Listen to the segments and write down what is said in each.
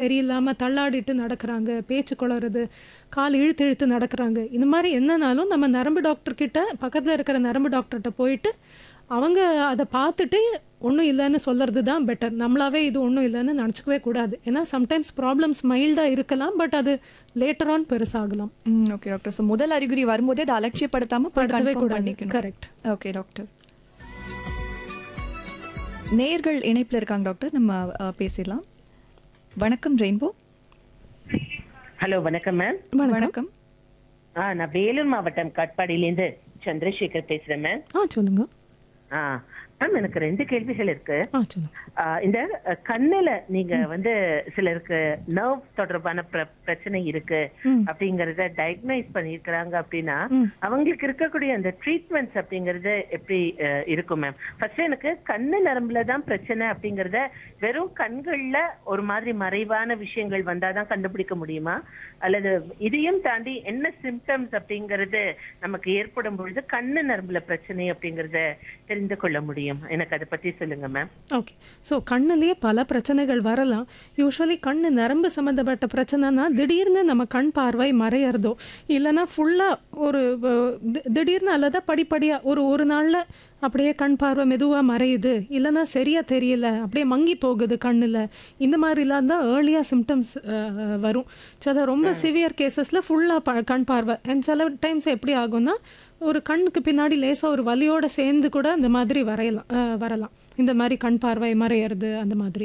சரியில்லாமல் தள்ளாடிட்டு நடக்கிறாங்க பேச்சு குளறுது கால் இழுத்து இழுத்து நடக்கிறாங்க இந்த மாதிரி என்னன்னாலும் நம்ம நரம்பு டாக்டர் கிட்ட பக்கத்தில் இருக்கிற நரம்பு டாக்டர்கிட்ட போயிட்டு அவங்க அதை பார்த்துட்டு ஒன்றும் இல்லைன்னு சொல்கிறது தான் பெட்டர் நம்மளாவே இது ஒன்றும் இல்லைன்னு நினச்சிக்கவே கூடாது ஏன்னா சம்டைம்ஸ் ப்ராப்ளம்ஸ் மைல்டாக இருக்கலாம் பட் அது லேட்டர் ஆன் பெருசாகலாம் ம் ஓகே டாக்டர் ஸோ முதல் அறிகுறி வரும்போதே அதை அலட்சியப்படுத்தாம போய் படுத்தவே கன்ஃபார்ம் கூடாது பண்ணிக்கணும் கரெக்ட் ஓகே டாக்டர் நேர்கள் இணைப்புல இருக்காங்க டாக்டர் நம்ம அஹ், பேசிடலாம் வணக்கம் ரெயின்போ ஹலோ வணக்கம் மேம் வணக்கம் ஆ நான் வேலூர் மாவட்டம் காட்பாடியிலேருந்து சந்திரசேகர் பேசுறேன் மேம் ஆ சொல்லுங்க ஆ மேம் எனக்கு ரெண்டு கேள்விகள் இருக்கு ஆ சொல்லுங்க ஆ, இந்த அ, கண்ணுல நீங்க வந்து சிலருக்கு நர்வ் தொடர்பான பிர- பிரச்சனை இருக்கு ம். அப்படிங்கறத டயக்னைஸ் பண்ணிருக்கிறாங்க அப்படின்னா ம். அவங்களுக்கு இருக்கக்கூடிய அந்த ட்ரீட்மெண்ட்ஸ் அப்படிங்கறது எப்படி அ, இருக்கும் மேம் ஃபர்ஸ்ட் எனக்கு கண்ணு நரம்புல தான் பிரச்சனை அப்படிங்கறத வெறும் கண்கள்ல ஒரு மாதிரி மறைவான விஷயங்கள் வந்தாதான் கண்டுபிடிக்க முடியுமா அல்லது இதையும் தாண்டி என்ன சிம்டம்ஸ் அப்படிங்கறது நமக்கு ஏற்படும் பொழுது கண்ணு நரம்புல பிரச்சனை அப்படிங்கறத தெரிந்து கொள்ள முடியும் எனக்கு அதை பத்தி சொல்லுங்க மேம் ஓகே ஸோ கண்ணுலேயே பல பிரச்சனைகள் வரலாம் யூஸ்வலி கண்ணு நரம்பு சம்மந்தப்பட்ட பிரச்சனைனா திடீர்னு நம்ம கண் பார்வை மறையறதோ இல்லைன்னா ஃபுல்லாக ஒரு அஹ், தி- திடீர்னு அல்லது படிப்படியாக ஒரு ஒரு நாளில் அப்படியே கண் பார்வை மெதுவாக மறையுது இல்லைன்னா சரியா தெரியல அப்படியே மங்கி போகுது கண்ணில் இந்த மாதிரிலாம் தான் ஏர்லியாக சிம்டம்ஸ் வரும் ஸோ அதை ரொம்ப சிவியர் கேசஸில் ஃபுல்லாக கண் பார்வை அண்ட் சில டைம்ஸ் எப்படி ஆகும்னா ஒரு கண்ணுக்கு பின்னாடி லேசாக ஒரு வலியோட சேர்ந்து கூட அந்த மாதிரி வரையலாம் அஹ், வரலாம் இந்த மாதிரி கண் பார்வை மறையிறது அந்த மாதிரி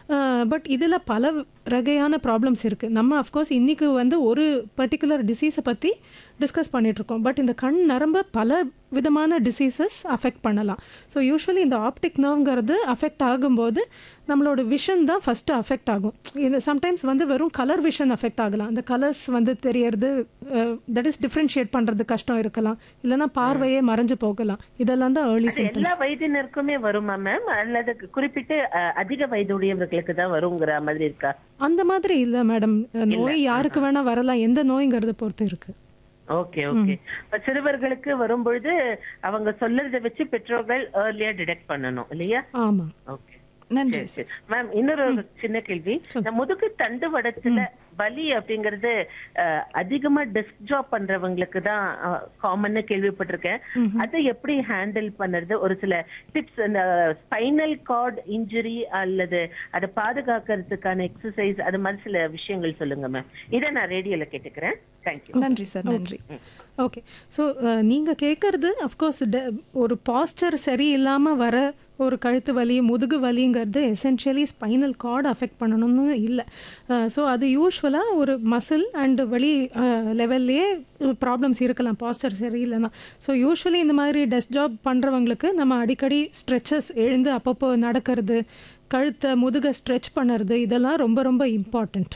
பட் இதில் பல வகையான ப்ராப்ளம்ஸ் இருக்குது நம்ம அஃப்கோர்ஸ் இன்றைக்கி வந்து ஒரு பர்டிகுலர் டிசீஸை பற்றி டிஸ்கஸ் பண்ணிகிட்ருக்கோம் பட் இந்த கண் நரம்பு பல விதமான டிசீசஸ் அஃபெக்ட் பண்ணலாம் ஸோ யூஸ்வலி இந்த ஆப்டிக் நர்வ்ங்கிறது அஃபெக்ட் ஆகும்போது நம்மளோட விஷன் தான் ஃபஸ்ட்டு அஃபெக்ட் ஆகும் இது சம்டைம்ஸ் வந்து வெறும் கலர் விஷன் அஃபெக்ட் ஆகலாம் அந்த கலர்ஸ் வந்து தெரியறது தட் இஸ் டிஃப்ரென்ஷியேட் பண்ணுறது கஷ்டம் இருக்கலாம் இல்லைன்னா பார்வையே மறைஞ்சு போகலாம் இதெல்லாம் தான் ஏர்லி அது எல்லா வயதினருக்குமே வருமா மேம் அல்லது குறிப்பிட்டு அஹ், அதிக வயதுடையவர்களுக்கு தான் வருங்கிற மாதிரி இருக்கா அந்த மாதிரி இல்ல மேடம் நோய் யாருக்கு வேணா வரலாம் எந்த நோய்ங்கிறத பொறுத்து இருக்கு ஓகே ஓகே சிறுவர்களுக்கு வரும்பொழுது அவங்க சொல்லறத வச்சு பெற்றோர்கள் ஏர்லியா டிடெக்ட் பண்ணணும் இல்லையா ஆமா ஓகே நன்றி சரி சரி மேம் இன்னொரு ஒரு சின்ன கேள்வி இந்த முதுகு தண்டு வடத்துல வலி அப்படிங்கறது அஹ், அதிகமா டெஸ்க் ஜாப் பண்றவங்களுக்கு தான் காமன்னு கேள்விப்பட்டிருக்கேன் அதை எப்படி ஹேண்டில் பண்ணுறது ஒரு சில டிப்ஸ் இந்த ஸ்பைனல் கார்ட் இன்ஜுரி அல்லது அதை பாதுகாக்கிறதுக்கான எக்ஸசைஸ் அது மாதிரி சில விஷயங்கள் சொல்லுங்க மேம் இதை நான் ரேடியோல கேட்டுக்கிறேன் தேங்க்யூ நன்றி சார் நன்றி ஓகே ஸோ நீங்கள் கேட்குறது அஃப்கோர்ஸ் ஒரு பாஸ்டர் சரியில்லாமல் வர ஒரு கழுத்து வலி முதுகு வலிங்கிறது எசென்ஷியலி ஸ்பைனல் கார்டு அஃபெக்ட் பண்ணணும்னு இல்லை ஸோ அது யூஸ்வலாக ஒரு மசில் அண்ட் வலி லெவல்லையே ப்ராப்ளம்ஸ் இருக்கலாம் பாஸ்டர் சரியில்லைன்னா ஸோ யூஸ்வலி இந்த மாதிரி டெஸ்க் ஜாப் பண்ணுறவங்களுக்கு நம்ம அடிக்கடி ஸ்ட்ரெச்சஸ் எழுந்து அப்பப்போ நடக்கிறது கழுத்தை முதுகை ஸ்ட்ரெச் பண்ணுறது இதெல்லாம் ரொம்ப ரொம்ப இம்பார்ட்டண்ட்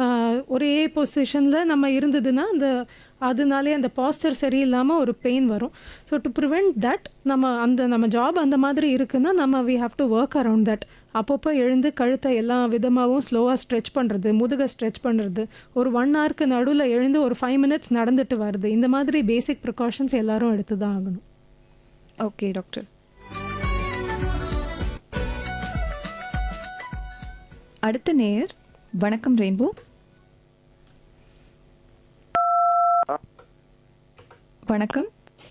ஒரே பொசிஷனில் நம்ம இருந்ததுன்னா அந்த அதனாலே அந்த பாஸ்டர் சரியில்லாமல் ஒரு பெயின் வரும் ஸோ டு ப்ரிவெண்ட் தட் நம்ம அந்த நம்ம ஜாப் அந்த மாதிரி இருக்குன்னா நம்ம we have to work around that அப்பப்போ எழுந்து கழுத்தை எல்லா விதமாகவும் ஸ்லோவாக ஸ்ட்ரெச் பண்ணுறது முதுகை ஸ்ட்ரெச் பண்ணுறது ஒரு ஒன் ஹவருக்கு நடுவில் எழுந்து ஒரு ஃபைவ் மினிட்ஸ் நடந்துட்டு வருது இந்த மாதிரி பேசிக் ப்ரிகாஷன்ஸ் எல்லாரும் எடுத்து தான் ஆகணும் ஓகே டாக்டர் அடுத்த நேயர் வணக்கம் ரெயின்போ வணக்கம்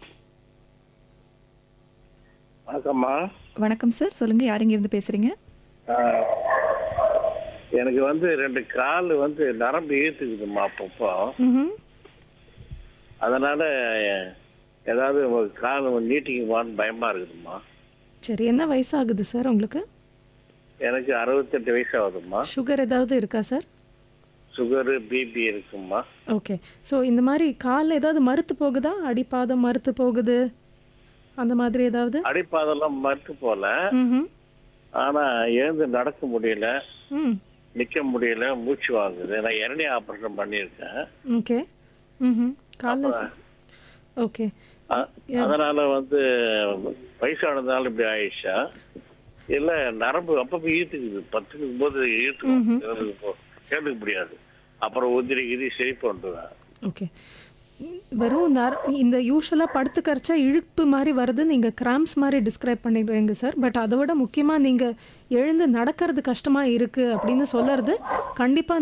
வணக்கம்மா வணக்கம் சார் சொல்லுங்க யார் இங்க இருந்து பேசுறீங்க ஆஹ், எனக்கு வந்து ரெண்டு கால் வந்து நரம்பு இழுத்துக்குதும்மா அப்பப்போ ம் அதனால ஏதாவது ஒரு கால் நீட்டிக்குமான்னு பயமா இருக்குதும்மா சரி என்ன வயசாகுது சார் உங்களுக்கு எனக்கு அறுபத்தெட்டு வயசு ஆகுதும்மா சுகர் ஏதாவது இருக்கா சார் சுகரு பிபி இருக்கும்மா ஓகே ஸோ இந்த மாதிரி கால் ஏதாவது மறுத்து போகுதா அடிப்பாதம் மறுத்து போகுது அந்த மாதிரி ஏதாவது அடிப்பாதெல்லாம் மறுத்து போல ம் ஆனா எழுந்து நடக்க முடியல ம் நிக்க முடியல மூச்சு வாங்குது நான் இரண்டே ஆபரேஷன் பண்ணியிருக்கேன் ஓகே ம் காலில் ஓகே அ- அதனால வந்து வயசானதுனால இப்படி ஆயிடுச்சா இல்ல நரம்பு அப்பப்ப ஈர்த்துக்குது பத்துக்கும் போது ஈர்த்துக்கும் கேட்டுக்க முடியாது அப்புறம் உதிரி கிரி சரி பண்ணுவேன் ஓகே வெறும் நர இந்த யூஸ்வலாக படுத்து கரைச்சா இழுப்பு மாதிரி வருது நீங்கள் கிராம்ஸ் மாதிரி டிஸ்கிரைப் பண்ணிடுறீங்க சார் பட் அதை விட முக்கியமாக நீங்கள் எழுந்து நடக்கிறது கஷ்டமாக இருக்குது அப்படின்னு சொல்லறது கண்டிப்பாக